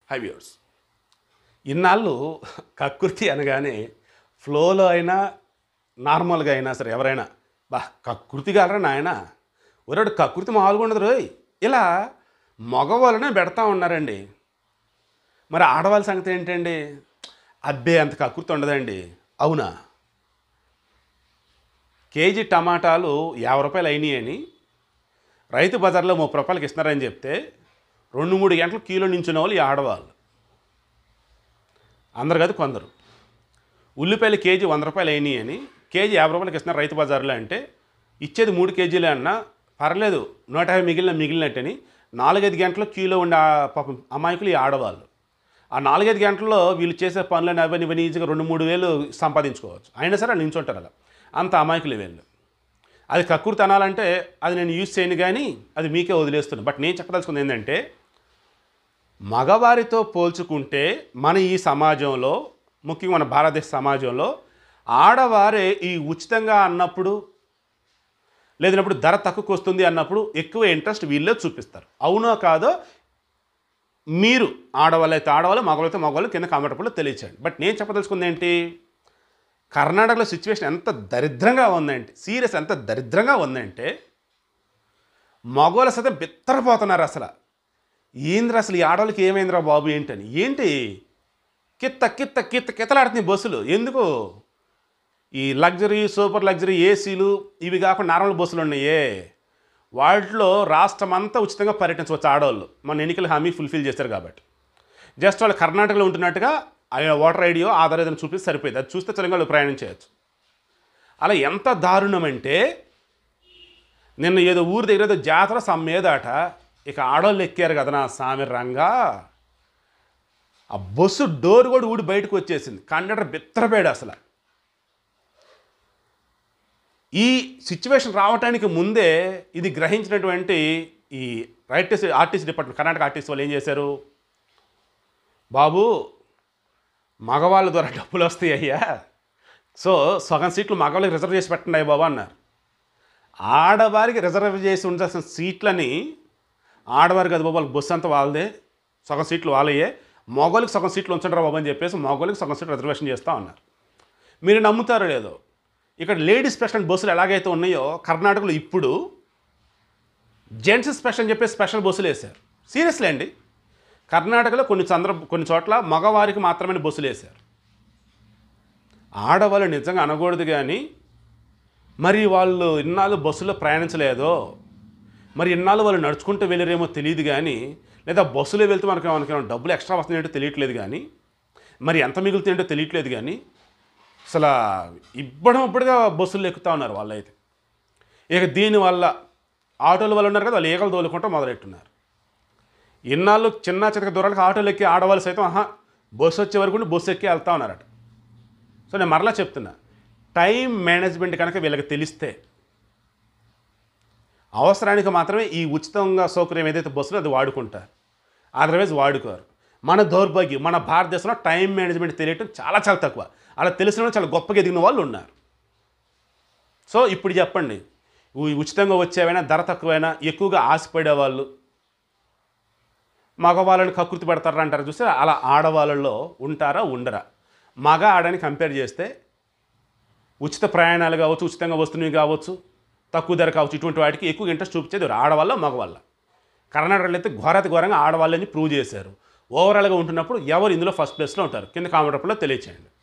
Five years ఇన్నాళ్ళు కకృతి అనగానే ఫ్లోలో అయినా నార్మల్గా అయినా సరే ఎవరైనా బా కకృతి కాలరా నాయన ఒరాడు కకృతి మామూలుగా ఉండదు రోయ్ ఇలా మగవాళ్ళనే పెడతా ఉన్నారండి మరి ఆడవాళ్ళ సంగతి ఏంటండి అబ్బే అంత కకృతి ఉండదండి అవునా కేజీ టమాటాలు యాభై రూపాయలు అయినాయి అని రైతు బజార్లో ముప్పై రూపాయలకి ఇస్తున్నారని చెప్తే రెండు మూడు గంటలు కిలో నించున్న వాళ్ళు ఈ ఆడవాళ్ళు అందరు కాదు కొందరు ఉల్లిపాయలు కేజీ వంద రూపాయలు అయినాయి అని కేజీ యాభై రూపాయలకి ఇస్తున్నారు రైతు బజార్లో అంటే ఇచ్చేది మూడు కేజీలే అన్నా పర్లేదు నూట యాభై మిగిలిన మిగిలినట్టని నాలుగైదు గంటలు కిలో ఉండే ఆ పాపం అమాయకులు ఈ ఆడవాళ్ళు ఆ నాలుగైదు గంటల్లో వీళ్ళు చేసే పనులని అవన్నీ ఇవన్నీ ఈజీగా రెండు మూడు వేలు సంపాదించుకోవచ్చు అయినా సరే నించుంటారు అలా అంత అమాయకులు వీళ్ళు అది కక్కుర్తి అనాలంటే అది నేను యూజ్ చేయను కానీ అది మీకే వదిలేస్తున్నాను బట్ నేను చెప్పదలుచుకుంది ఏంటంటే మగవారితో పోల్చుకుంటే మన ఈ సమాజంలో ముఖ్యంగా మన భారతదేశ సమాజంలో ఆడవారే ఈ ఉచితంగా అన్నప్పుడు లేదన్నప్పుడు ధర తక్కువకు వస్తుంది అన్నప్పుడు ఎక్కువ ఇంట్రెస్ట్ వీళ్ళే చూపిస్తారు అవునో కాదో మీరు ఆడవాళ్ళు అయితే ఆడవాళ్ళు మగవాళ్ళైతే మగవాళ్ళు కింద కామెంటప్పుడు తెలియచేయండి బట్ నేను చెప్పదలుచుకుంది ఏంటి కర్ణాటకలో సిచ్యువేషన్ ఎంత దరిద్రంగా ఉందంటే సీరియస్ ఎంత దరిద్రంగా ఉందంటే మగవాళ్ళ సైతం బిత్తరపోతున్నారు అసలు ఏంద్ర అసలు ఈ ఆడవాళ్ళకి ఏమైందిరా బాబు ఏంటని ఏంటి కిత్త కిత్త కిత్త కిత్తలాడుతున్నాయి బస్సులు ఎందుకు ఈ లగ్జరీ సూపర్ లగ్జరీ ఏసీలు ఇవి కాకుండా నార్మల్ బస్సులు ఉన్నాయే వాటిలో రాష్ట్రం అంతా ఉచితంగా పర్యటించవచ్చు ఆడవాళ్ళు మన ఎన్నికల హామీ ఫుల్ఫిల్ చేశారు కాబట్టి జస్ట్ వాళ్ళు కర్ణాటకలో ఉంటున్నట్టుగా ఆ ఓటర్ ఐడియో ఆధార్ ఏదైనా చూపిస్తే సరిపోయింది అది చూస్తే తెలంగాణలో ప్రయాణం చేయొచ్చు అలా ఎంత దారుణం అంటే నిన్న ఏదో ఊరి దగ్గర ఏదో జాతర సమ్మేదాట ఇక ఆడవాళ్ళు ఎక్కారు కదా నా సామి రంగా ఆ బస్సు డోర్ కూడా ఊడి బయటకు వచ్చేసింది కండక్టర్ బిత్తరపోయాడు అసలు ఈ సిచ్యువేషన్ రావటానికి ముందే ఇది గ్రహించినటువంటి ఈ right RTC department Karnataka RTC వాళ్ళు ఏం చేశారు బాబు మగవాళ్ళ ద్వారా డబ్బులు వస్తాయి అయ్యా సో సగం సీట్లు మగవాళ్ళకి రిజర్వ్ చేసి పెట్టండి అయ్య బాబు అన్నారు ఆడవారికి రిజర్వ్ చేసి ఉండాల్సిన సీట్లని ఆడవారికి అది బాబు వాళ్ళకి బస్సు అంతా వాళ్ళదే సగం సీట్లు వాళ్ళయే మగవాళ్ళకి సగం సీట్లు ఉంచండి రా బాబు అని చెప్పేసి మగవాళ్ళకి సగం సీట్లు రిజర్వేషన్ చేస్తా ఉన్నారు మీరు నమ్ముతారో లేదో ఇక్కడ లేడీస్ స్పెషల్ బస్సులు ఎలాగైతే ఉన్నాయో కర్ణాటకలో ఇప్పుడు జెంట్స్ స్పెషల్ అని చెప్పి స్పెషల్ బస్సులు వేశారు సీరియస్లీ అండి కర్ణాటకలో కొన్ని సందర్భ కొన్ని చోట్ల మగవారికి మాత్రమే బస్సులు వేశారు ఆడవాళ్ళు నిజంగా అనకూడదు కానీ మరి వాళ్ళు ఇన్నాళ్ళు బస్సులో ప్రయాణించలేదో మరి ఇన్నాళ్ళు వాళ్ళు నడుచుకుంటూ వెళ్ళారేమో తెలియదు కానీ లేదా బస్సులో వెళ్తే మనకి మనకి ఏమైనా డబ్బులు ఎక్స్ట్రా వస్తున్నాయంటో తెలియట్లేదు కానీ మరి ఎంత మిగులుతాయంటో తెలియట్లేదు కానీ అసలు ఇబ్బడం ఇప్పుడుగా బస్సులు ఎక్కుతా ఉన్నారు వాళ్ళైతే ఇక దీనివల్ల ఆటోల వాళ్ళు ఉన్నారు కదా వాళ్ళు ఈగలు తోలుకుంటూ మొదలెట్టున్నారు ఇన్నాళ్ళు చిన్న చితక దూరాలకు ఆటోలు ఎక్కి ఆడవాళ్ళు సైతం ఆహా బస్సు వచ్చే వరకు ఉండి బస్సు ఎక్కి వెళ్తా ఉన్నారట సో నేను మరలా చెప్తున్నా టైం మేనేజ్మెంట్ కనుక వీళ్ళకి తెలిస్తే అవసరానికి మాత్రమే ఈ ఉచితంగా సౌకర్యం ఏదైతే బస్సులో అది వాడుకుంటారు అదర్వైజ్ వాడుకోరు మన దౌర్భాగ్యం మన భారతదేశంలో టైం మేనేజ్మెంట్ తెలియటం చాలా చాలా తక్కువ అలా తెలిసిన వాళ్ళు చాలా గొప్పగా ఎదిగిన వాళ్ళు ఉన్నారు సో ఇప్పుడు చెప్పండి ఈ ఉచితంగా వచ్చేవైనా ధర తక్కువైనా ఎక్కువగా ఆశపడే వాళ్ళు మగవాళ్ళని కకృతి పెడతారా అంటారు చూస్తే అలా ఆడవాళ్ళలో ఉంటారా ఉండరా మగ ఆడని కంపేర్ చేస్తే ఉచిత ప్రయాణాలు కావచ్చు ఉచితంగా వస్తున్నవి కావచ్చు తక్కువ ధర కావచ్చు ఇటువంటి వాటికి ఎక్కువ ఇంట్రెస్ట్ చూపించేది ఎవరు? ఆడవాళ్ళ మగవాళ్ళ కర్ణాటకలో అయితే ఘోరాతి ఘోరంగా ఆడవాళ్ళని ప్రూవ్ చేశారు ఓవరాల్గా ఉంటున్నప్పుడు ఎవరు ఇందులో ఫస్ట్ ప్లేస్లో ఉంటారు కింద కామెంట్ రూపంలో తెలియచేయండి